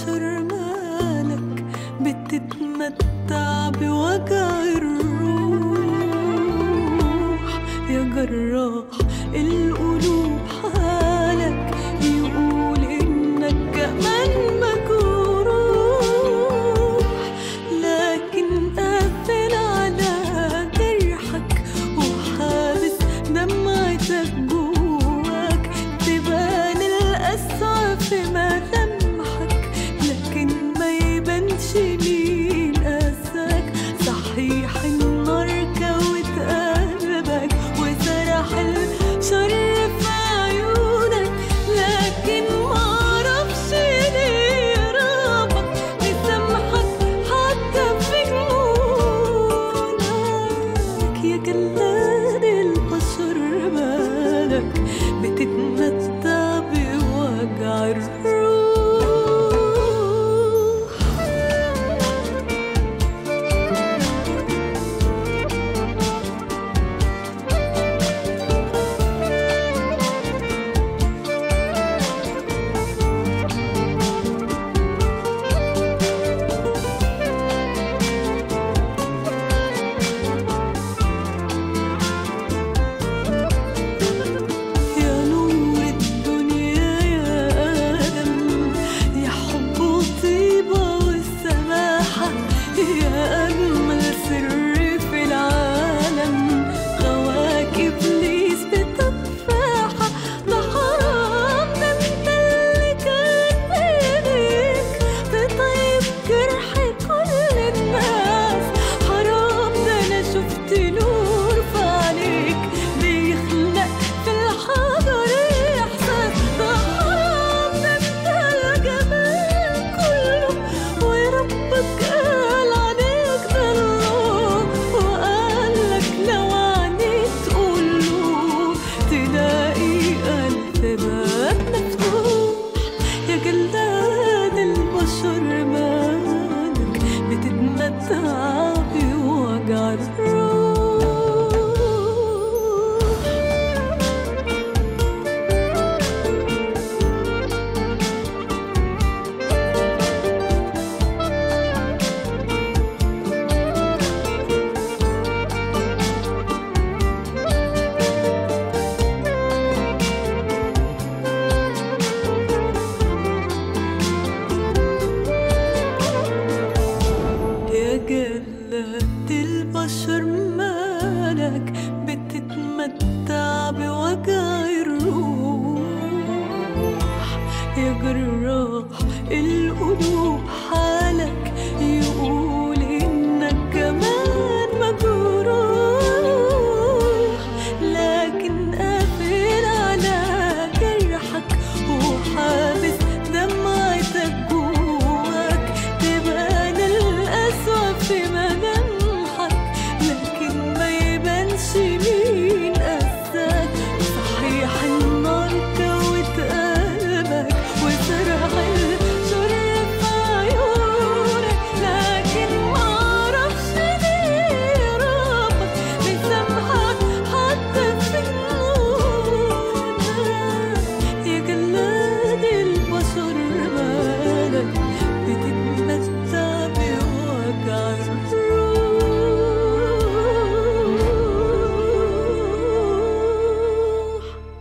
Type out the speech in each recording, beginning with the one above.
البشر مالك بتتمتع بوجع الروح يا جراح القلوب حالك يقول انك كمان مجروح لكن قافل على جرحك وحابس دمعتك جواك تبان القسوة في ملامحك لكن ما يبانش مين قاساك صحيح النار كوت قلبك وسرح الشر في عيونك لكن معرفش ليه ربك مسامحك حتى في جنونك يا جلاد البشر مالك بتتمتع بوجع الروح يا نور الدنيا يا آدم يا حب وطيبة والسماحة يا أجمل سر في العالم غواك إبليس بتفاحة ده حرام ده انت اللي كان بإيديك تطيب جرح كل الناس حرام ده أنا شفت نور في عينيك بيخلق في الحجر إحساس ده حرام ده انت الجمال كله وربك قال عليك ضله وقالك لو عنيت تقوله تلاقي ألف باب مفتوح يا جلاد البشر مالك بتتمتع بوجع الروح يا جلاد البشر مالك بتتمتع بوجع الروح يا جراح القلوب حالك يقول انك كمان مجروح لكن قافل على جرحك وحابس دمعتك جواك تبان القسوة في ملامحك لكن ما يبانش مين قاساك صحيح النار كوت قلبك وسرح الشر في عيونك لكن معرفش ليه ربك مسامحك حتى في جنونك يا جلاد البشر مالك بتتمتع بوجع الروح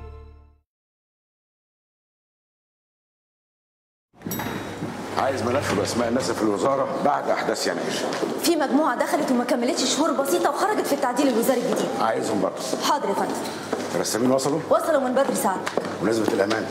عايز ملف باسماء الناس في الوزاره بعد احداث يناير في مجموعة دخلت وما كملتش شهور بسيطة وخرجت في التعديل الوزاري الجديد عايزهم برضه حاضر يا فندم الرسامين وصلوا وصلوا من بدري ساعة ونسبه الامان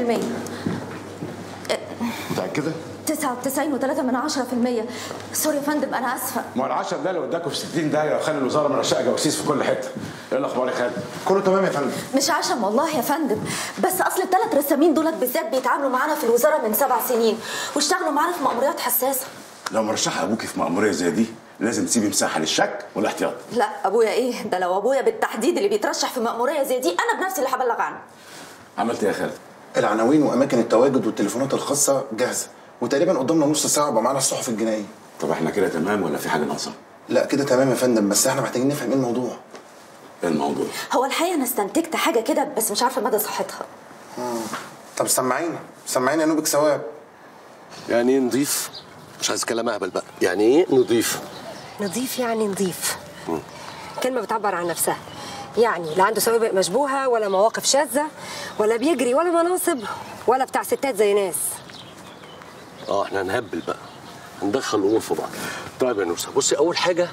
100% متاكده 99 و3 من 10% سوري يا فندم أنا آسفة ما هو العشر ده لو اداكوا في 60 دقيقه وخلي الوزاره مرشقه جواسيس في كل حته ايه الاخبار يا خالد كله تمام يا فندم مش عشم والله يا فندم بس أصل الثلاث رسامين دولت بالذات بيتعاملوا معانا في الوزارة من سبع سنين واشتغلوا معانا في مأموريات حساسة لو مرشحه ابوكي في مأموريه زي دي لازم تسيبي مساحه للشك والاحتياط لا أبويا إيه ده لو أبويا بالتحديد اللي بيترشح في مأمورية زي دي أنا بنفسي اللي هبلغ عنه عملت ايه يا خالد العناوين واماكن التواجد والتليفونات الخاصه جاهزه وتقريبا قدامنا نص ساعه وبقى معانا الصحف الجنائيه طب احنا كده تمام ولا في حاجه ناقصه لا كده تمام يا فندم بس احنا محتاجين نفهم ايه الموضوع ايه الموضوع هو الحقيقة أنا استنتجت حاجة كده بس مش عارفة مدى صحتها طب سمعينا سمعينا يا نوبك ثواب يعني ايه نضيف مش عايز كلام اهبل بقى يعني ايه نضيف نظيف يعني نظيف كلمة بتعبر عن نفسها يعني لا عنده سوابق مشبوهة ولا مواقف شاذة ولا بيجري ولا مناصب ولا بتاع ستات زي ناس اه احنا هنهبل بقى هندخل الامور في بعض طيب يا نوسه بصي اول حاجه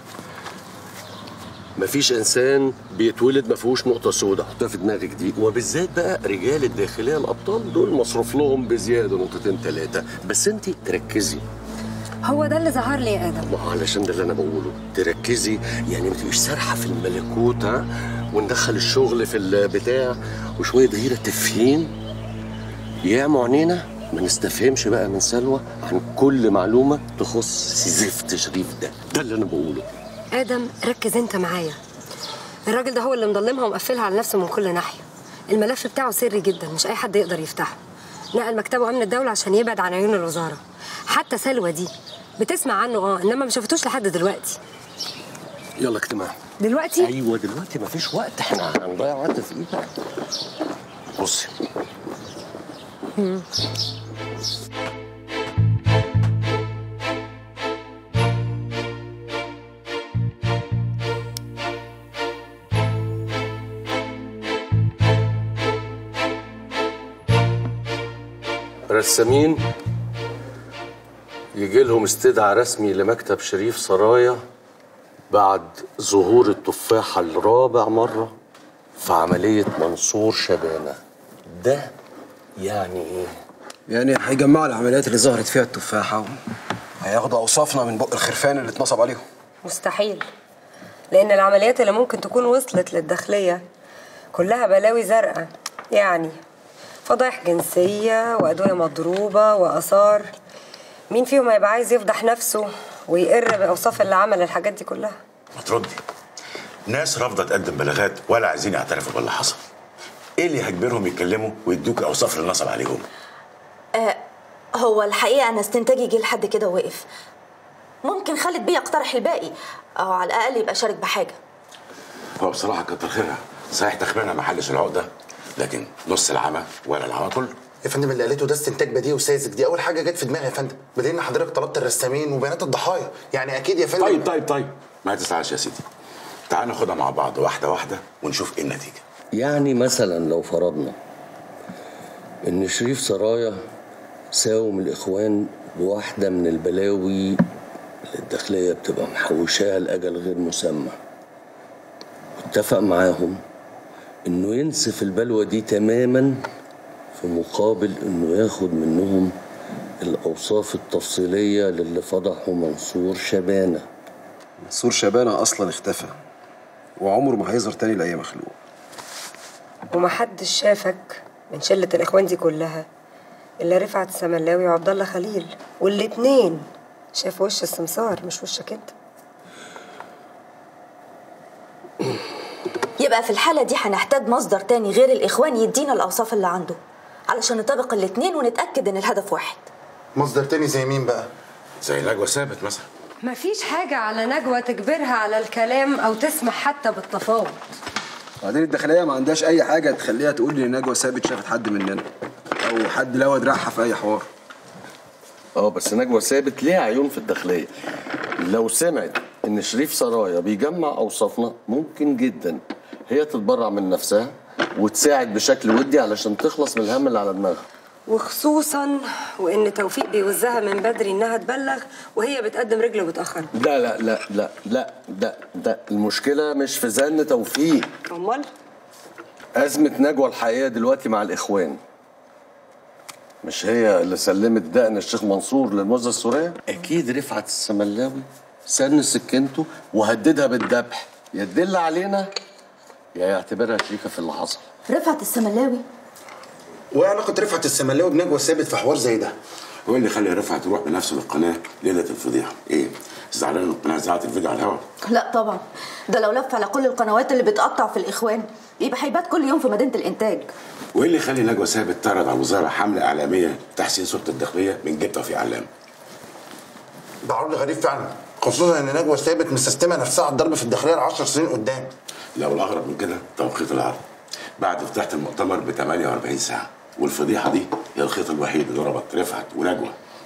مفيش انسان بيتولد ما فيهوش نقطه سوداء حطها في دماغك دي وبالذات بقى رجال الداخليه الابطال دول مصروف لهم بزياده نقطتين ثلاثه بس انت تركزي هو ده اللي ظهر لي يا آدم ما هو علشان ده اللي انا بقوله تركزي يعني ما تبقيش سارحه في الملكوت ها وندخل الشغل في البتاع وشويه غيره تفهيم يعموا عينينا ما نستفهمش بقى من سلوى عن كل معلومه تخص زفت شريف ده ده اللي انا بقوله آدم ركز أنت معايا الراجل ده هو اللي مضلمها ومقفلها على نفسه من كل ناحية الملف بتاعه سري جدا مش أي حد يقدر يفتحه نقل مكتبه أمن الدولة عشان يبعد عن عيون الوزارة حتى سلوى دي بتسمع عنه اه انما ما شافتوش لحد دلوقتي يلا اجتماع دلوقتي ايوه دلوقتي مفيش وقت احنا هنضيع وقت في ايه بقى بصي رسامين يجي لهم استدعاء رسمي لمكتب شريف سرايا بعد ظهور التفاحة الرابع مرة في عملية منصور شبانة ده يعني ايه؟ يعني هيجمعوا العمليات اللي ظهرت فيها التفاحة هياخدوا أوصافنا من بق الخرفان اللي اتنصب عليهم مستحيل لان العمليات اللي ممكن تكون وصلت للداخليه كلها بلاوي زرقاء يعني فضايح جنسيه وادويه مضروبه واثار مين فيهم هيبقى عايز يفضح نفسه ويقر باوصاف اللي عمل الحاجات دي كلها ما تردي ناس رافضه تقدم بلاغات ولا عايزين يعترفوا باللي حصل ايه اللي هيجبرهم يتكلموا ويدوك اوصاف اللي نصب عليهم آه هو الحقيقة أنا استنتاجي جه لحد كده ووقف ممكن خالد بيه يقترح الباقي أو على الأقل يبقى شارك بحاجة هو بصراحه كتر خيرها صحيح تخمينها ما حلش العقده لكن نص العمى ولا العمى كله يا فندم اللي قالته ده استنتاج بديهي وساذج دي اول حاجه جت في دماغي يا فندم بدليل ان حضرتك طلبت الرسامين وبيانات الضحايا يعني اكيد يا فندم طيب طيب طيب ما تزعلش يا سيدي تعال ناخدها مع بعض واحده واحده ونشوف ايه النتيجه يعني مثلا لو فرضنا ان شريف سرايا ساوم الاخوان بواحده من البلاوي اللي الداخليه بتبقى محوشاها لاجل غير مسمى واتفق معاهم انه ينسف البلوه دي تماما في مقابل انه ياخد منهم الاوصاف التفصيليه للي فضحوا منصور شبانه منصور شبانة أصلا اختفى وعمره ما هيظهر تاني لأي مخلوق ومحدش شافك من شله الاخوان دي كلها الا رفعت السملاوي وعبد الله خليل والاتنين شافوا وش السمسار مش وشك انت يبقى في الحالة دي هنحتاج مصدر تاني غير الإخوان يدينا الأوصاف اللي عنده علشان نطابق الاتنين ونتأكد إن الهدف واحد مصدر تاني زي مين بقى زي نجوى ثابت مثلا مفيش حاجة على نجوى تجبرها على الكلام أو تسمح حتى بالتفاوض بعدين الداخلية ما عندهاش أي حاجة تخليها تقول لي إن نجوى ثابت شافت حد مننا أو حد لوى دراعها في أي حوار اه بس نجوى ثابت ليها عيون في الداخليه لو سمعت ان شريف سرايا بيجمع اوصافنا ممكن جدا هي تتبرع من نفسها وتساعد بشكل ودي علشان تخلص من الهم اللي على دماغها وخصوصا وإن توفيق بيوزها من بدري إنها تبلغ وهي بتقدم رجل وبتأخر لا لا لا لا لا ده ده المشكله مش في زن توفيق أمال أزمة نجوى الحقيقية دلوقتي مع الإخوان مش هي اللي سلمت دقن الشيخ منصور للموزة السورية؟ أكيد رفعت السملاوي سن سكنته وهددها بالذبح يا تدل علينا يا يعتبرها شريكة في اللي حصل رفعت السملاوي وايه علاقه رفعت السملاوي بنجوى ثابت في حوار زي ده هو اللي خلي رفعت تروح بنفسه للقناه ليله الفضيحه ايه زعلان ان القناه زعت الفيديو على الهواء لا طبعا ده لو لف على كل القنوات اللي بتقطع في الإخوان يبقى هيبات كل يوم في مدينة الإنتاج وايه اللي يخلي نجوى ثابت تعرض على الوزاره حمله اعلاميه تحسين صوره الداخليه من جيب توفيق علام ده عرض غريب فعلا خصوصا ان نجوى ثابت مسستمه نفسها على الضرب في الداخليه ل 10 سنين قدام لو الاغرب من كده توقيت العرض بعد فتحة المؤتمر ب 48 ساعه والفضيحه دي هي الخيط الوحيد اللي ربط رفعت ونجوى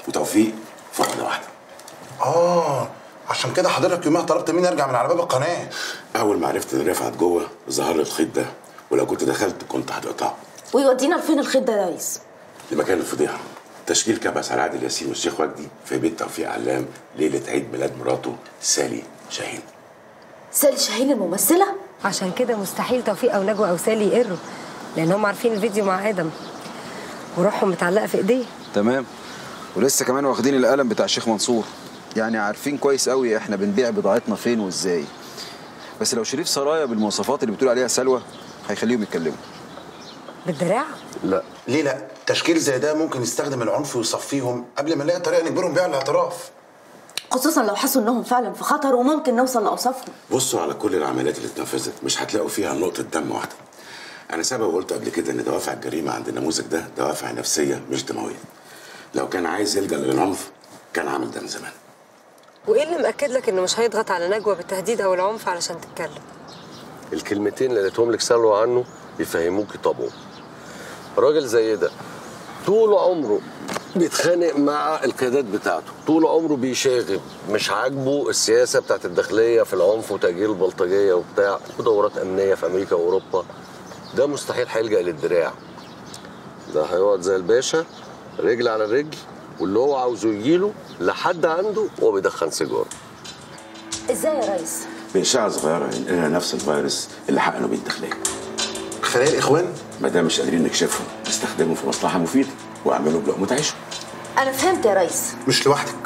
وتوفيق في واحده واحده اه عشان كده حضرتك يومها طلبت مني ارجع من على باب القناه اول ما عرفت ان رفعت جوه ظهر لي الخيط ده ولو كنت دخلت كنت هتقطعه ويودينا لفين الخيط ده يا ريس لمكان الفضيحه تشكيل كبس على عادل ياسين والشيخ وجدي في بيت توفيق علام ليله عيد ميلاد مراته سالي شاهين سالي شاهين الممثله عشان كده مستحيل توفيق او نجوى او سالي يقروا لان هم عارفين الفيديو مع ادم وروحهم متعلقه في ايديه تمام ولسه كمان واخدين القلم بتاع الشيخ منصور يعني عارفين كويس قوي احنا بنبيع بضاعتنا فين وازاي بس لو شريف سرايا بالمواصفات اللي بتقول عليها سلوى هيخليهم يتكلموا بالدراع لا ليه لا تشكيل زي ده ممكن يستخدم العنف ويصفيهم قبل ما نلاقي طريقه نجبرهم بيها على الاعتراف خصوصا لو حسوا انهم فعلا في خطر وممكن نوصل لاوصافهم بصوا على كل العمليات اللي اتنفذت مش هتلاقوا فيها نقطه دم واحده انا سبق وقلت قبل كده ان دوافع الجريمه عند النموذج ده دوافع نفسيه مش دمويه لو كان عايز يلجا للعنف كان عمل ده من زمان وايه اللي مأكد لك انه مش هيضغط على نجوى بالتهديد او العنف علشان تتكلم الكلمتين اللي قالتهم لك سلوى عنه يفهموكي طبعه راجل زي ده طول عمره بيتخانق مع القيادات بتاعته طول عمره بيشاغب مش عاجبه السياسه بتاعت الداخليه في العنف وتأجيل البلطجيه وبتاع ودورات امنيه في امريكا واوروبا ده مستحيل هيلجأ للدراع ده هيقعد زي الباشا رجل على رجل واللي هو عاوزه يجيله لحد عنده وهو بيدخن سيجاره ازاي يا ريس بإشاعة صغيرة ينقلنا نفس الفيروس اللي حقنه بيه الداخلية خلايا الاخوان ما دام مش قادرين نكشفهم نستخدمه في مصلحة مفيدة واعملوا بلقمة عيشه انا فهمت يا ريس مش لوحدك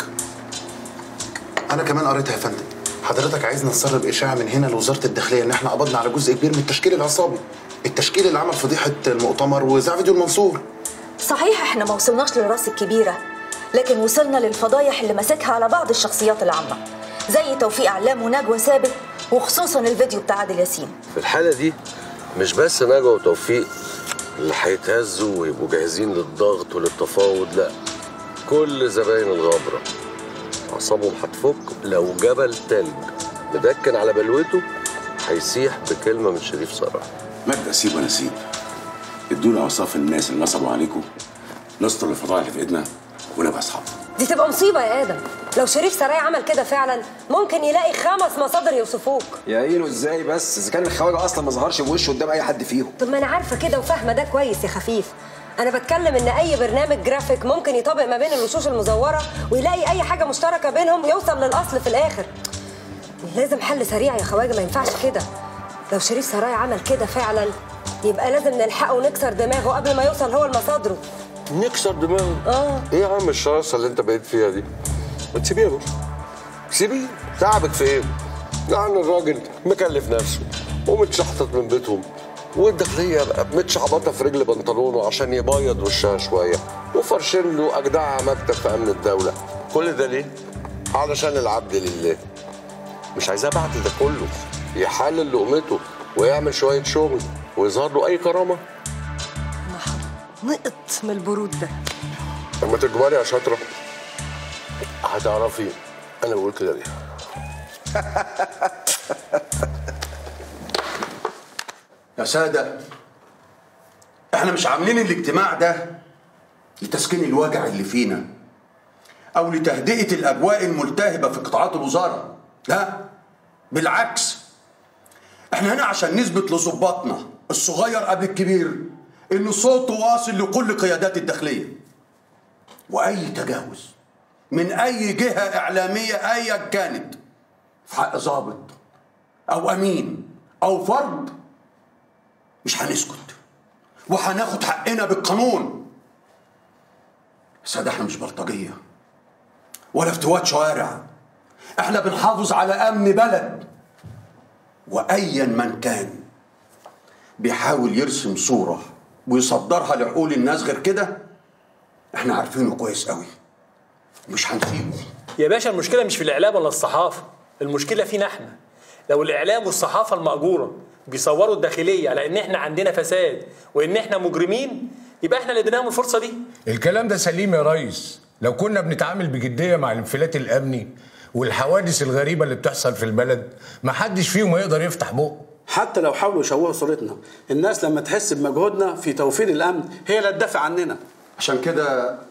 انا كمان قريتها يا فندم حضرتك عايزنا نسرب اشاعه من هنا لوزاره الداخليه ان احنا قبضنا على جزء كبير من التشكيل العصابي التشكيل اللي عمل فضيحه المؤتمر وذاع فيديو المنصور صحيح احنا ما وصلناش للراس الكبيره لكن وصلنا للفضايح اللي ماسكها على بعض الشخصيات العامه زي توفيق علام ونجوى ثابت وخصوصا الفيديو بتاع عادل ياسين في الحالة دي مش بس نجوى وتوفيق اللي هيتهزوا ويبقوا جاهزين للضغط وللتفاوض لا كل زباين الغابرة أعصابهم هتفك لو جبل تلج مدكن على بلوته هيسيح بكلمة من شريف صراحة مبدأ سيب ونسيب ادونا اوصاف الناس اللي نصبوا عليكم نستر الفضائح اللي في ايدنا ونبقى اصحاب دي تبقى مصيبه يا ادم لو شريف سراي عمل كده فعلا ممكن يلاقي خمس مصادر يوصفوك يعينوا ازاي بس اذا كان الخواجه اصلا ما ظهرش بوشه قدام اي حد فيهم طب ما انا عارفه كده وفاهمه ده كويس يا خفيف انا بتكلم ان اي برنامج جرافيك ممكن يطابق ما بين الوشوش المزوره ويلاقي اي حاجه مشتركه بينهم يوصل للاصل في الاخر لازم حل سريع يا خواجه ما ينفعش كده لو شريف سراي عمل كده فعلا يبقى لازم نلحقه ونكسر دماغه قبل ما يوصل هو لمصادره نكسر دماغه اه ايه يا عم الشراسة اللي انت بقيت فيها دي ما تسيبيها بس سيبيه تعبك في ايه يعني الراجل مكلف نفسه ومتشحطط من بيتهم والداخلية بقى متشعبطة في رجل بنطلونه عشان يبيض وشها شوية وفرشين له أجدعها مكتب في أمن الدولة كل ده ليه؟ علشان العبد لله مش عايزاه بعد ده كله يحلل لقمته ويعمل شوية شغل ويظهر له أي كرامة نقط من البرود ده لما تكبري يا شاطرة هتعرفي أنا بقول كده ليه يا سادة احنا مش عاملين الاجتماع ده لتسكين الوجع اللي فينا او لتهدئة الاجواء الملتهبة في قطاعات الوزارة لا بالعكس احنا هنا عشان نثبت لظباطنا الصغير قبل الكبير ان صوته واصل لكل قيادات الداخلية واي تجاوز من اي جهة اعلامية ايا كانت في حق ضابط او امين او فرد مش هنسكت وهناخد حقنا بالقانون سادة احنا مش بلطجية ولا افتوات شوارع احنا بنحافظ على امن بلد وايا من كان بيحاول يرسم صورة ويصدرها لعقول الناس غير كده احنا عارفينه كويس قوي مش هنسيبه يا باشا المشكله مش في الاعلام ولا الصحافه المشكله فينا احنا لو الاعلام والصحافه المأجوره بيصوروا الداخليه على ان احنا عندنا فساد وان احنا مجرمين يبقى احنا اللي اديناهم الفرصه دي الكلام ده سليم يا ريس لو كنا بنتعامل بجدية مع الانفلات الأمني والحوادث الغريبة اللي بتحصل في البلد محدش فيهم يقدر يفتح بقه حتى لو حاولوا يشوهوا صورتنا الناس لما تحس بمجهودنا في توفير الامن هي اللي تدافع عننا عشان كده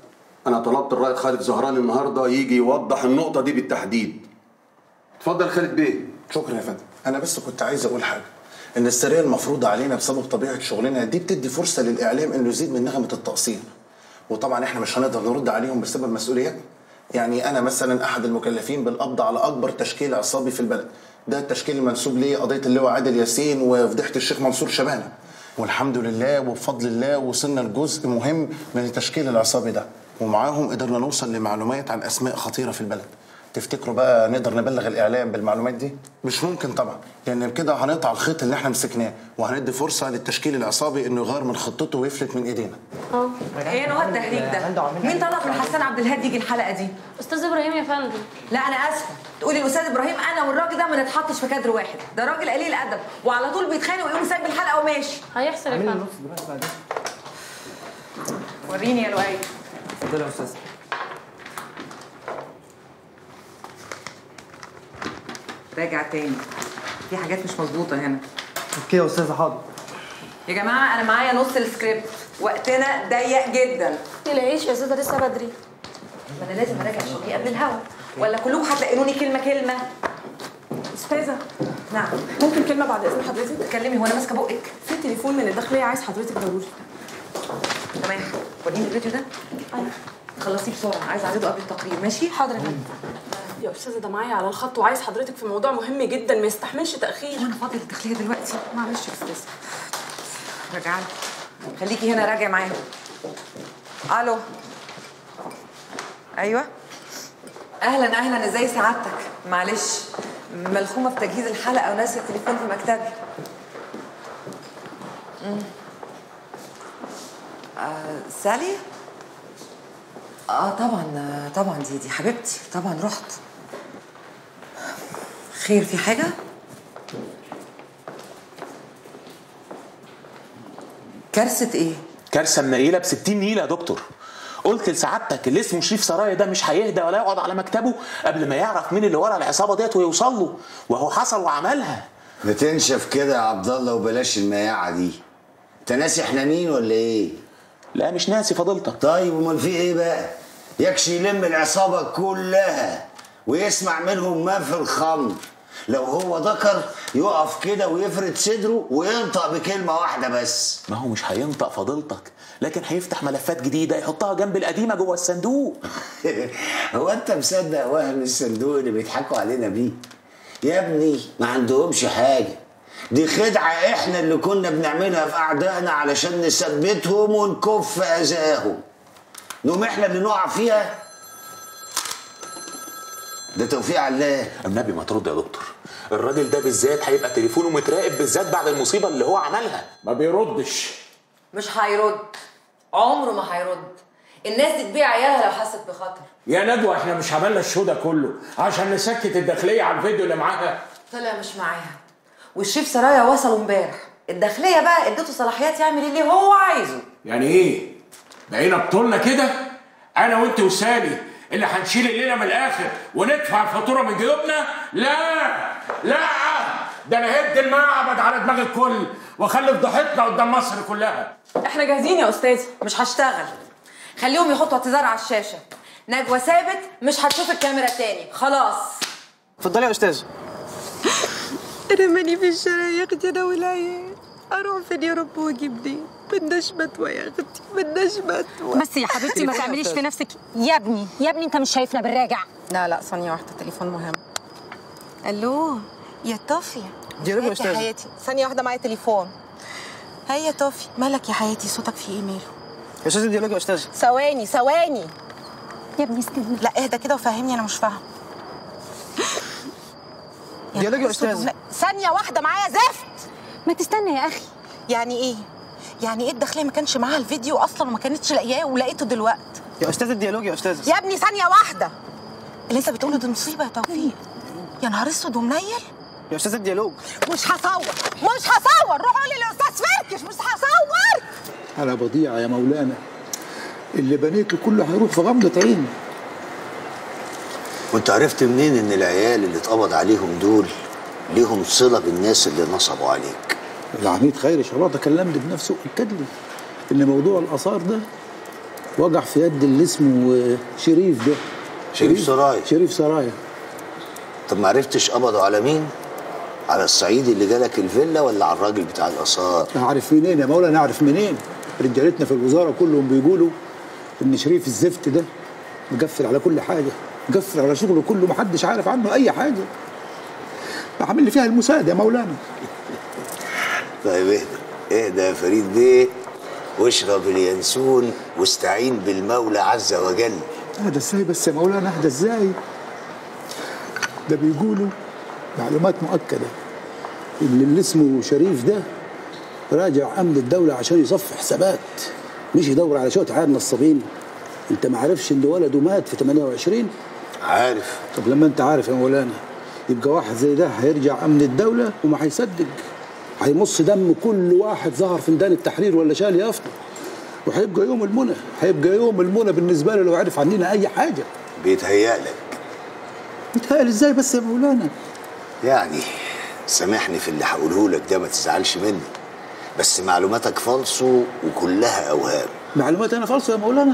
انا طلبت الرائد خالد زهران النهارده يجي يوضح النقطه دي بالتحديد اتفضل خالد بيه شكرا يا فندم انا بس كنت عايز اقول حاجه ان السريه المفروضه علينا بسبب طبيعه شغلنا دي بتدي فرصه للاعلام انه يزيد من نغمه التقصير وطبعا احنا مش هنقدر نرد عليهم بسبب مسؤولياتنا يعني انا مثلا احد المكلفين بالقبض على اكبر تشكيل عصابي في البلد ده التشكيل المنسوب ليه قضيه اللواء عادل ياسين وفضيحه الشيخ منصور شبانه والحمد لله وبفضل الله وصلنا لجزء مهم من التشكيل العصابي ده ومعاهم قدرنا نوصل لمعلومات عن اسماء خطيره في البلد تفتكروا بقى نقدر نبلغ الاعلام بالمعلومات دي مش ممكن طبعا لان بكده هنقطع الخيط اللي احنا مسكناه وهندي فرصه للتشكيل العصابي انه يغير من خطته ويفلت من ايدينا اه ايه نوع التهريج ده؟ مين طلب من حسان عبد الهادي يجي الحلقه دي؟ استاذ ابراهيم يا فندم لا انا اسفه تقولي الاستاذ ابراهيم انا والراجل ده ما نتحطش في كادر واحد ده راجل قليل ادب وعلى طول بيتخانق ويقوم سايب الحلقه وماشي هيحصل يا فندم وريني يا لؤي اتفضل يا استاذ راجع تاني في حاجات مش مظبوطه هنا اوكي يا استاذ حاضر يا جماعه انا معايا نص السكريبت وقتنا ضيق جدا تلاقيش يا استاذه لسه بدري ما انا لازم اراجع شغلي قبل الهوا ولا كلكم هتلاقوني كلمه كلمه استاذه نعم ممكن كلمه بعد اذن حضرتك اتكلمي هو انا ماسكه بقك في تليفون من الداخليه عايز حضرتك ضروري تمام وريني الفيديو ده ايوه خلصيه بسرعه عايز اعرضه قبل التقرير ماشي حاضر يا فندم يا استاذه ده معايا على الخط وعايز حضرتك في موضوع مهم جدا ما يستحملش تاخير وانا فاضل الداخليه دلوقتي معلش يا استاذه راجعه خليكي هنا راجع معايا الو ايوه اهلا اهلا ازاي سعادتك معلش ملخومه في تجهيز الحلقه وناسيه التليفون في مكتبي مم. آه سالي اه طبعا آه، طبعا دي دي حبيبتي طبعا رحت خير في حاجه كارثه ايه كارثه منيله ب 60 نيله يا دكتور قلت لسعادتك اللي اسمه شريف سرايا ده مش هيهدى ولا يقعد على مكتبه قبل ما يعرف مين اللي ورا العصابه ديت ويوصل له وهو حصل وعملها بتنشف كده يا عبد الله وبلاش المياعه دي انت ناسي احنا مين ولا ايه لا مش ناسي فضيلتك طيب امال في ايه بقى يكشي يلم العصابه كلها ويسمع منهم ما في الخمر لو هو ذكر يقف كده ويفرد صدره وينطق بكلمه واحده بس ما هو مش هينطق فضيلتك لكن هيفتح ملفات جديده يحطها جنب القديمه جوه الصندوق هو انت مصدق وهم الصندوق اللي بيضحكوا علينا بيه يا ابني ما عندهمش حاجه دي خدعه احنا اللي كنا بنعملها في اعدائنا علشان نثبتهم ونكف اذاهم نقوم احنا اللي نقع فيها ده توفيق الله النبي ما ترد يا دكتور الراجل ده بالذات هيبقى تليفونه متراقب بالذات بعد المصيبه اللي هو عملها ما بيردش مش هيرد عمره ما هيرد الناس دي تبيع عيالها لو حست بخطر يا ندوة احنا مش عملنا الشو ده كله عشان نسكت الداخلية على الفيديو اللي معاها طلع مش معاها والشيف سرايا وصل امبارح الداخليه بقى اديته صلاحيات يعمل اللي هو عايزه يعني ايه؟ بقينا بطولنا كده؟ انا وانت وسالي اللي هنشيل الليله من الاخر وندفع الفاتوره من جيوبنا؟ لا لا ده انا هد المعبد على دماغ الكل واخلي فضيحتنا قدام مصر كلها احنا جاهزين يا استاذ مش هشتغل خليهم يحطوا اعتذار على الشاشه نجوى ثابت مش هتشوف الكاميرا تاني خلاص اتفضلي يا استاذ رماني في الشارع يا اختي انا والعيال اروح فين يا رب واجيبني بدناش متوى يا اختي بدناش متوى بس يا حبيبتي ما تعمليش في نفسك يا ابني يا ابني انت مش شايفنا بالراجع لا لا ثانية واحدة تليفون مهم الو يا طافي ديالوج يا ازيك يا أستاذة. حياتي ثانية واحدة معايا تليفون هيا يا طافي مالك يا حياتي صوتك فيه ايه ماله يا استاذ ديالوج يا استاذ ثواني ثواني يا ابني استنى لا اهدى كده وفهمني انا مش فاهم ديالوج يا استاذ ثانية واحدة معايا زفت ما تستنى يا اخي يعني ايه؟ يعني ايه الداخلية ما كانش معاها الفيديو اصلا وما كانتش لاقياه ولقيته دلوقتي يا استاذ الديالوج يا استاذ يا ابني ثانية واحدة اللي انت بتقوله دي مصيبة يا توفيق يا نهار اسود ومنيل يا استاذ الديالوج مش هصور مش هصور روح قولي للاستاذ فركش مش هصور على بضيعة يا مولانا اللي بنيته كله هيروح في غمضة عين وانت عرفت منين ان العيال اللي اتقبض عليهم دول ليهم صله بالناس اللي نصبوا عليك العميد خيري شرارة كلمني بنفسه وأكد لي إن موضوع الآثار ده وقع في يد اللي اسمه آه، شريف ده شريف سرايا. شريف سرايا طب ما عرفتش قبضوا على مين؟ على الصعيدي اللي جالك الفيلا ولا على الراجل بتاع الآثار؟ اعرف منين يا مولانا اعرف منين رجالتنا في الوزاره كلهم بيقولوا ان شريف الزفت ده مقفل على كل حاجه مقفل على شغله كله محدش عارف عنه اي حاجه عامل لي فيها المساعده يا مولانا طيب اهدى اهدى يا فريد بيه واشرب اليانسون واستعين بالمولى عز وجل اهدى ازاي بس يا مولانا اهدى ازاي ده بيقولوا معلومات مؤكده ان اللي اسمه شريف ده راجع امن الدوله عشان يصفي حسابات مش يدور على شويه عيال نصابين انت ما عارفش ان ولده مات في 28 عارف طب لما انت عارف يا مولانا يبقى واحد زي ده هيرجع امن الدوله وما هيصدق هيمص دم كل واحد ظهر في ميدان التحرير ولا شال يافطه وهيبقى يوم المنى هيبقى يوم المنى بالنسبه له لو عرف عننا اي حاجه بيتهيألك متهيألي ازاي بس يا مولانا يعني سامحني في اللي هقوله لك ده ما تزعلش مني بس معلوماتك فالصو وكلها اوهام معلومات انا فالصه يا مولانا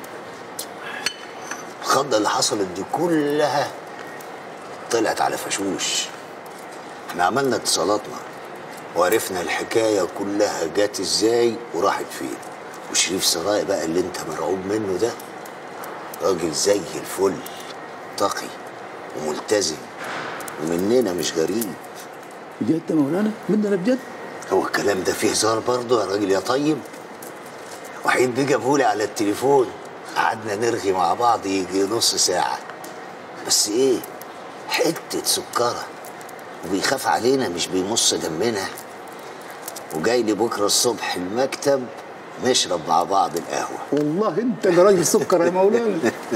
الخضه اللي حصلت دي كلها طلعت على فشوش احنا عملنا اتصالاتنا وعرفنا الحكايه كلها جت ازاي وراحت فين وشريف سرايا بقى اللي انت مرعوب منه ده راجل زي الفل تقي وملتزم ومننا مش غريب بجد يا مولانا مننا بجد هو الكلام ده فيه هزار برضه يا راجل يا طيب وحيد بيه جابهولي على التليفون قعدنا نرغي مع بعض يجي نص ساعة بس ايه حتة سكرة وبيخاف علينا مش بيمص دمنا وجاي لي بكرة الصبح المكتب نشرب مع بعض القهوة والله انت اللي راجل سكر يا مولانا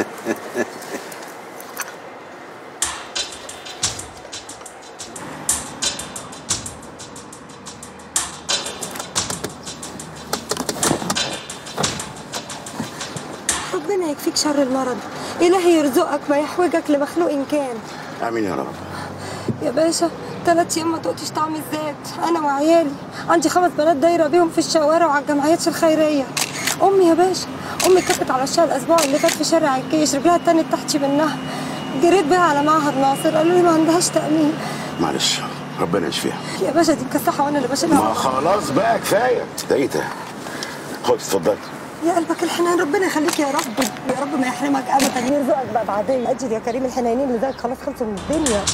ربنا يكفيك شر المرض إلهي يرزقك ما يحوجك لمخلوق إن كان امين يا رب يا باشا ثلاث أيام ما دقتش طعم الزيت أنا وعيالي عندي خمس بنات دايرة بيهم في الشوارع وعلى الجمعيات الخيرية أمي يا باشا أمي كانت على الشارع الأسبوع اللي فات في شارع الجيش رجلها التانية تحتي منها جريت بيها على معهد ناصر قالوا لي ما عندهاش تأمين معلش ربنا يشفيها يا باشا دي مكسحة وأنا اللي بشيلها ما خلاص بقى كفايه ده ايه ده خد اتفضل يا قلبك الحنان ربنا يخليك يا رب يا رب ما يحرمك ابدا يرزقك بقى بعدين اجل يا كريم الحنينين اللي زيك خلاص خلصوا من الدنيا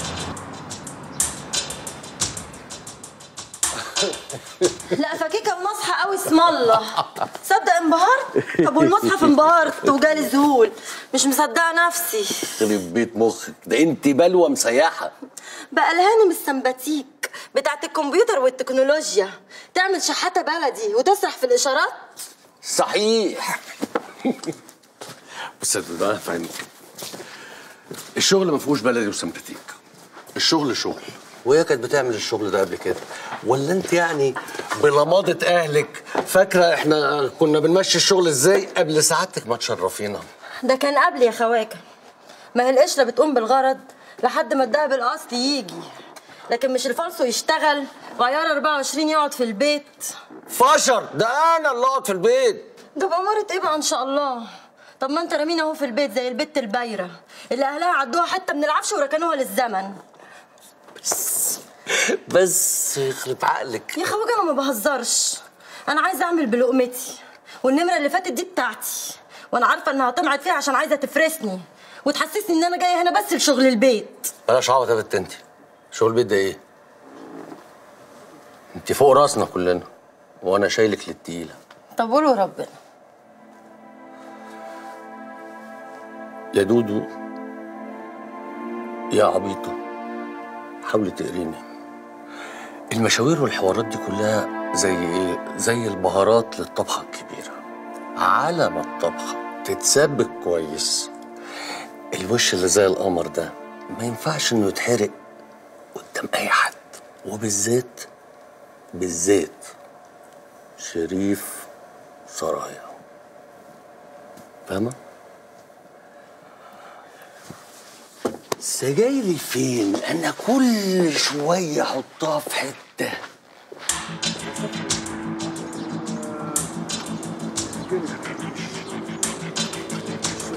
لا فكيكه ونصحى قوي اسم الله صدق انبهرت طب والمصحف انبهرت وجالي ذهول مش مصدقه نفسي يخرب بيت مخك ده انت بلوه مسيحه بقى الهانم السمباتيك بتاعت الكمبيوتر والتكنولوجيا تعمل شحاته بلدي وتسرح في الاشارات صحيح بس بقى فاهم الشغل ما فيهوش بلدي وسمباتيك الشغل شغل وهي كانت بتعمل الشغل ده قبل كده ولا انت يعني بلماضة اهلك فاكره احنا كنا بنمشي الشغل ازاي قبل سعادتك ما تشرفينا ده كان قبل يا خواكه ما هي القشره بتقوم بالغرض لحد ما الدهب الاصلي يجي لكن مش الفالصو يشتغل غيار 24 يقعد في البيت فشر ده انا اللي اقعد في البيت ده بأمارة ايه بقى ان شاء الله طب ما انت رامينا اهو في البيت زي البت البايره اللي اهلها عدوها حته من العفش وركنوها للزمن بس يخرب عقلك يا خواجه انا ما بهزرش انا عايزه اعمل بلقمتي والنمره اللي فاتت دي بتاعتي وانا عارفه انها طمعت فيها عشان عايزه تفرسني وتحسسني ان انا جايه هنا بس لشغل البيت بلاش عوض يا بنت انت شغل البيت ده ايه انت فوق راسنا كلنا وانا شايلك للتقيله طب قولوا ربنا يا دودو يا عبيطة حاولي تقريني المشاوير والحوارات دي كلها زي ايه؟ زي البهارات للطبخة الكبيرة على ما الطبخة تتسبك كويس الوش اللي زي القمر ده ما ينفعش انه يتحرق قدام اي حد وبالذات بالذات شريف سرايا فاهمه سجايري فين؟ أنا كل شوية أحطها في حتة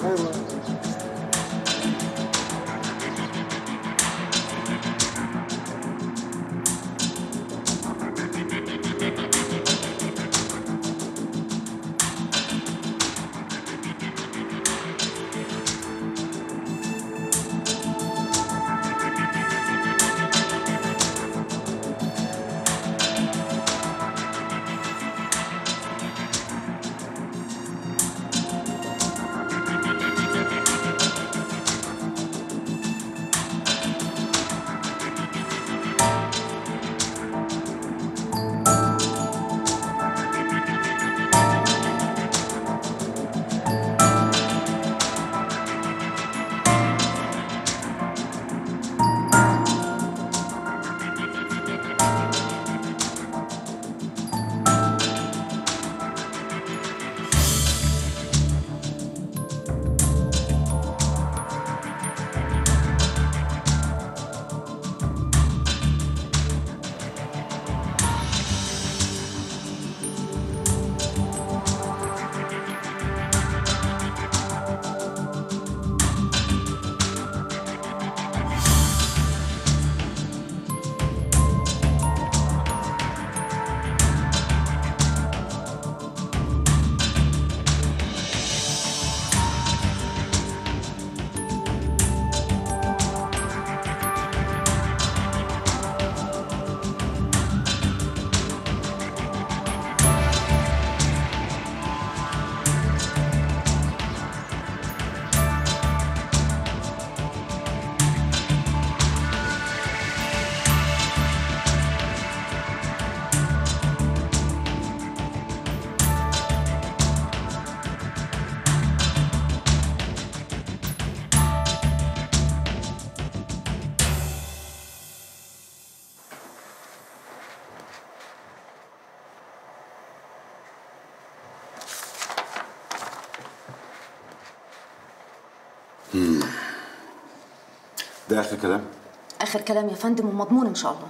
مم. ده اخر كلام اخر كلام يا فندم ومضمون ان شاء الله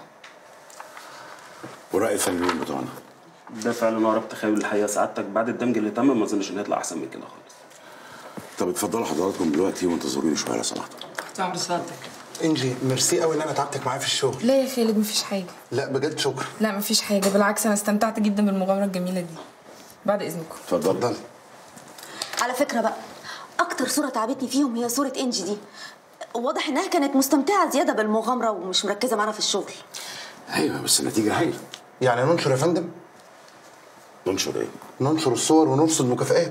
وراي الفنانين بتوعنا ده فعلا اقرب تخيل الحقيقه سعادتك بعد الدمج اللي تم ما اظنش انه هيطلع احسن من كده خالص طب اتفضلوا حضراتكم دلوقتي وانتظروني شويه لو سمحتوا تعمل سعادتك انجي ميرسي قوي ان انا تعبتك معايا في الشغل لا يا خالد مفيش حاجة لا بجد شكرا لا مفيش حاجة بالعكس أنا استمتعت جدا بالمغامرة الجميلة دي بعد إذنكم اتفضل على فكره بقى اكتر صوره تعبتني فيهم هي صوره انجي دي واضح انها كانت مستمتعه زياده بالمغامره ومش مركزه معانا في الشغل ايوه بس النتيجه هايله يعني ننشر يا فندم ننشر ايه ننشر الصور ونرصد مكافآت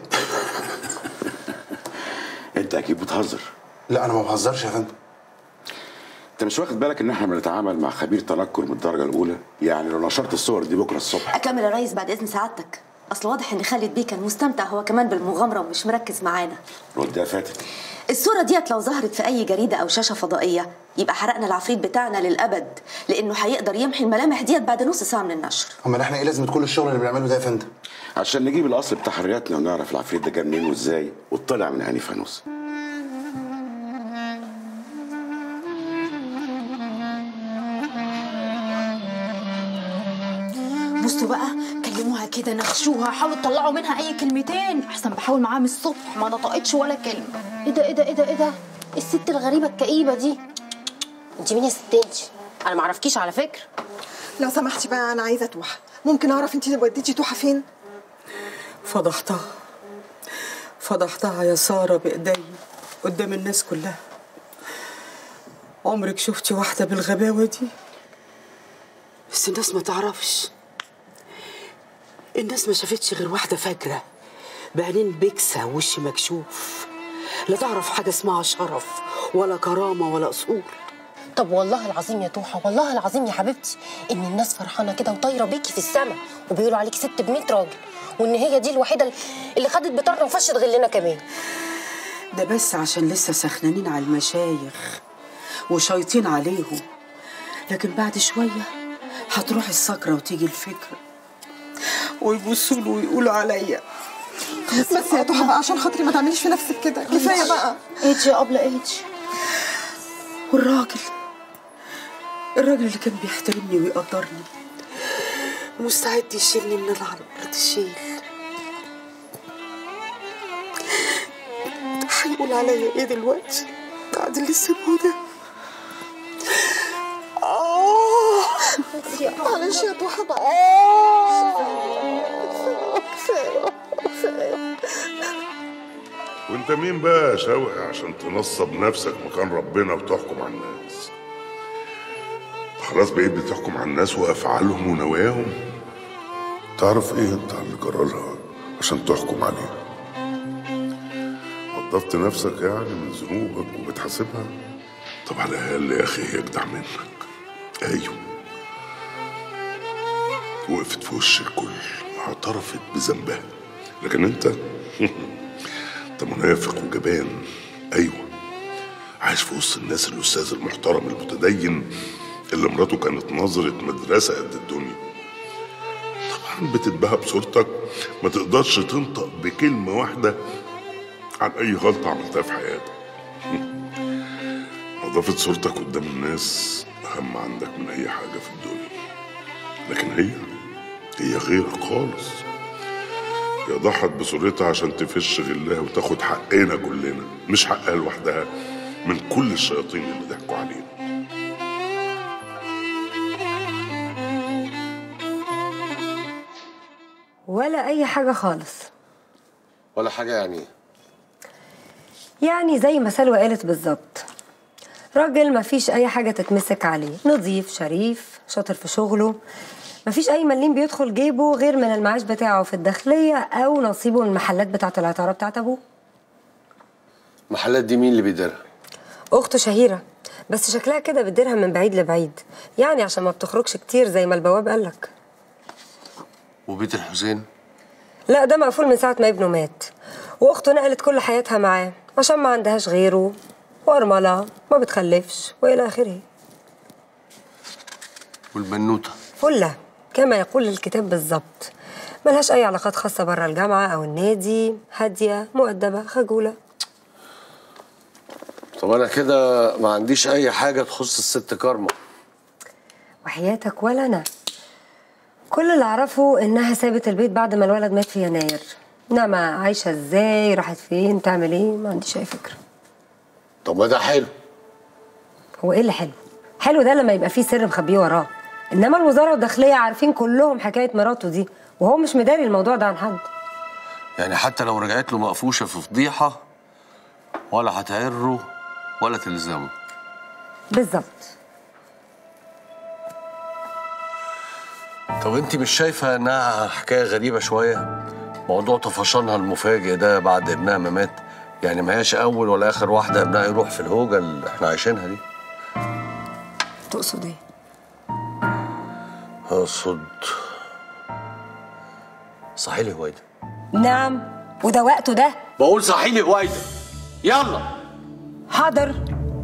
انت اكيد بتهزر لا انا ما بهزرش يا فندم انت مش واخد بالك ان احنا بنتعامل مع خبير تنكر من الدرجه الاولى يعني لو نشرت الصور دي بكره الصبح اكمل يا ريس بعد اذن سعادتك اصل واضح ان خالد بيه كان مستمتع هو كمان بالمغامره ومش مركز معانا رد يا فاتن الصورة ديت لو ظهرت في أي جريدة أو شاشة فضائية يبقى حرقنا العفريت بتاعنا للأبد لأنه هيقدر يمحي الملامح ديت بعد نص ساعة من النشر امال احنا ايه لازمه كل الشغل اللي بنعمله ده يا فندم عشان نجيب الاصل بتاع حرياتنا ونعرف العفريت ده جه منين وازاي وطلع من انهي فانوس بصوا بقى كلموها كده نخشوها حاولوا تطلعوا منها اي كلمتين احسن بحاول معاها من الصبح ما نطقتش ولا كلمه ايه ده ايه ده ايه ده ايه ده الست الغريبه الكئيبه دي انت مين يا ست انت انا معرفكيش على فكره لو سمحتي بقى انا عايزه توحه ممكن اعرف انت وديتي توحه فين فضحتها فضحتها يا سارة بإيدي قدام الناس كلها عمرك شفتي واحدة بالغباوة دي بس الناس ما تعرفش الناس ما شافتش غير واحدة فاجرة بعينين بكسة ووش مكشوف لا تعرف حاجة اسمها شرف ولا كرامة ولا أصول طب والله العظيم يا توحه والله العظيم يا حبيبتي ان الناس فرحانه كده وطايره بيكي في السما وبيقولوا عليك ست ب 100 راجل وان هي دي الوحيده اللي خدت بطارنا وفشت غلنا كمان ده بس عشان لسه سخنانين على المشايخ وشايطين عليهم لكن بعد شوية هتروح السكرة وتيجي الفكرة ويبصوا له ويقولوا عليا بس يا توحه بقى عشان خاطري ما تعمليش في نفسك كده كفايه بقى ايدي يا ابله ايدي والراجل الراجل اللي كان بيحترمني ويقدرني مستعد يشيلني من العرب تشيل هيقول عليا ايه دلوقتي بعد اللي سمعه ده اه معلش يا ضحى بقى كفايه كفايه وانت مين بقى يا شوقي عشان تنصب نفسك مكان ربنا وتحكم على الناس خلاص بقيت بتحكم على الناس وافعالهم ونواياهم تعرف ايه انت على اللي جرالها عشان تحكم عليه نظفت نفسك يعني من ذنوبك وبتحاسبها طب على الاقل يا اخي هي اجدع منك ايوه وقفت في وش الكل اعترفت بذنبها لكن انت انت منافق وجبان ايوه عايش في وسط الناس الاستاذ المحترم المتدين اللي مراته كانت نظرة مدرسة قد الدنيا طبعا بتتباهى بصورتك ما تقدرش تنطق بكلمة واحدة عن أي غلطة عملتها في حياتك نظافة صورتك قدام الناس أهم عندك من أي حاجة في الدنيا لكن هي هي غيرك خالص هي ضحت بصورتها عشان تفش غلها وتاخد حقنا كلنا مش حقها لوحدها من كل الشياطين اللي ضحكوا علينا ولا اي حاجه خالص ولا حاجه يعني إيه؟ يعني زي ما سلوى قالت بالظبط راجل مفيش اي حاجه تتمسك عليه نظيف شريف شاطر في شغله مفيش اي مليم بيدخل جيبه غير من المعاش بتاعه في الداخليه او نصيبه من المحلات بتاعه العطاره بتاعه ابوه المحلات دي مين اللي بيديرها اخته شهيره بس شكلها كده بتديرها من بعيد لبعيد يعني عشان ما بتخرجش كتير زي ما البواب قالك وبيت الحسين لا ده مقفول من ساعه ما ابنه مات واخته نقلت كل حياتها معاه عشان ما عندهاش غيره وارمله ما بتخلفش والى اخره والبنوته فله كما يقول الكتاب بالظبط ملهاش اي علاقات خاصه بره الجامعه او النادي هاديه مؤدبه خجوله طب انا كده ما عنديش اي حاجه تخص الست كارما وحياتك ولا انا كل اللي اعرفه انها سابت البيت بعد ما الولد مات في يناير انما عايشه ازاي راحت فين تعمل ايه ما عنديش اي فكره طب ما ده حلو هو ايه اللي حلو حلو ده لما يبقى فيه سر مخبيه وراه انما الوزاره والداخليه عارفين كلهم حكايه مراته دي وهو مش مداري الموضوع ده عن حد يعني حتى لو رجعت له مقفوشه في فضيحه ولا هتعره ولا تلزمه بالظبط طب انت مش شايفه انها حكايه غريبه شويه موضوع طفشانها المفاجئ ده بعد ابنها ما مات يعني ما هياش اول ولا اخر واحده ابنها يروح في الهوجه اللي احنا عايشينها دي تقصد ايه اقصد صحي لي هويدا نعم وده وقته ده بقول صحي لي هويدا يلا حاضر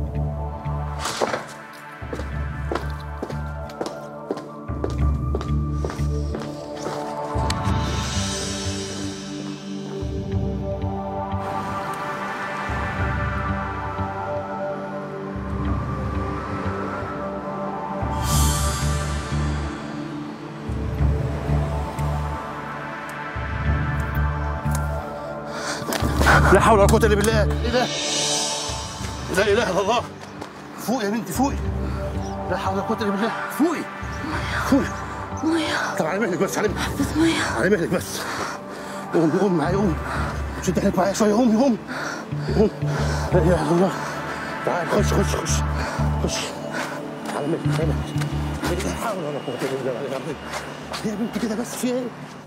لا حول ولا قوة إلا بالله إيه ده؟ لا إله إلا الله فوقي يا بنتي فوقي لا حول ولا قوة إلا بالله فوقي فوقي مية طب على مهلك بس على مهلك بس مية على مهلك بس قوم قوم معايا قوم شد حيلك معايا شوية قوم قوم قوم لا إله إلا الله تعال خش خش خش خش على مهلك على مهلك لا حول ولا قوة إلا بالله العلي العظيم يا بنتي كده بس في إيه؟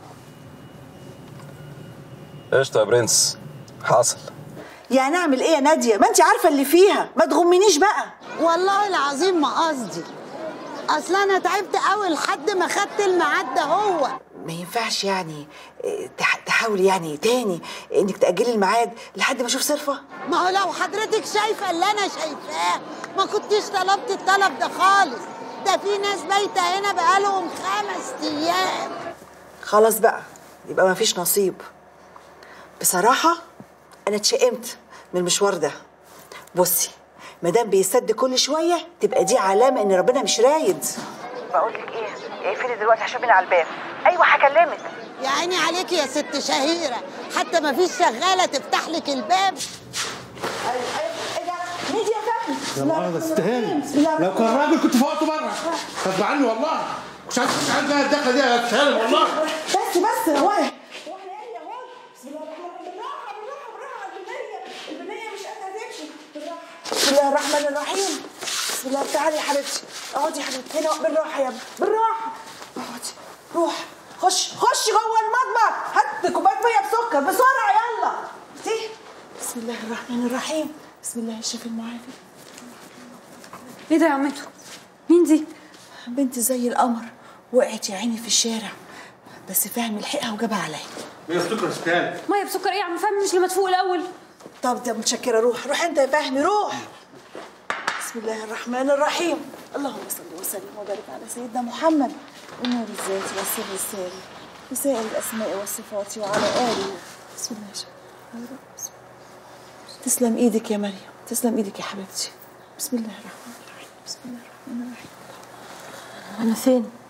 قشطة يا برنس حاصل يعني اعمل ايه يا ناديه ما انت عارفه اللي فيها ما تغمنيش بقى والله العظيم ما قصدي اصل انا تعبت قوي لحد ما خدت الميعاد ده هو ما ينفعش يعني إيه، تح- تحاولي يعني تاني انك تاجلي الميعاد لحد ما اشوف صرفه ما هو لو حضرتك شايفه اللي انا شايفاه ما كنتيش طلبت الطلب ده خالص ده في ناس بايته هنا بقالهم خمس ايام خلاص بقى يبقى ما فيش نصيب بصراحه انا اتشائمت من المشوار ده بصي ما دام بيسد كل شويه تبقى دي علامه ان ربنا مش رايد بقول لك ايه اقفلي دلوقتي عشان على الباب ايوه هكلمك يا عيني عليكي يا ست شهيره حتى ما فيش شغاله تفتح لك الباب يا مؤاخذة استهاني لو كان راجل كنت فوقته بره غصب عني والله مش عارف مش عارف بقى الدخله دي يا استهاني والله بس بس يا وائل بسم الله الرحمن الرحيم بسم الله تعالي يا حبيبتي اقعدي يا حبيبتي هنا بالراحه يا ابني بالراحه اقعدي روح خش خش جوه المطبخ هات كوبايه ميه بسكر بسرعه يلا دي بسم الله الرحمن الرحيم بسم الله الشفي المعافي ايه ده يا عمته مين دي بنت زي القمر وقعت يا عيني في الشارع بس فهمي لحقها وجابها عليا ايه افتكر استهاني ميه بسكر ايه يا عم فهمي مش لما تفوق الاول طب ده متشكره روح روح انت يا فهمي روح بسم الله الرحمن الرحيم اللهم صل وسلم وبارك على سيدنا محمد النور الذات والسر الساري وسائر الاسماء والصفات وعلى اله بسم الله الرحمن الرحيم تسلم ايدك يا مريم تسلم ايدك يا حبيبتي بسم الله الرحمن الرحيم بسم الله الرحمن الرحيم انا فين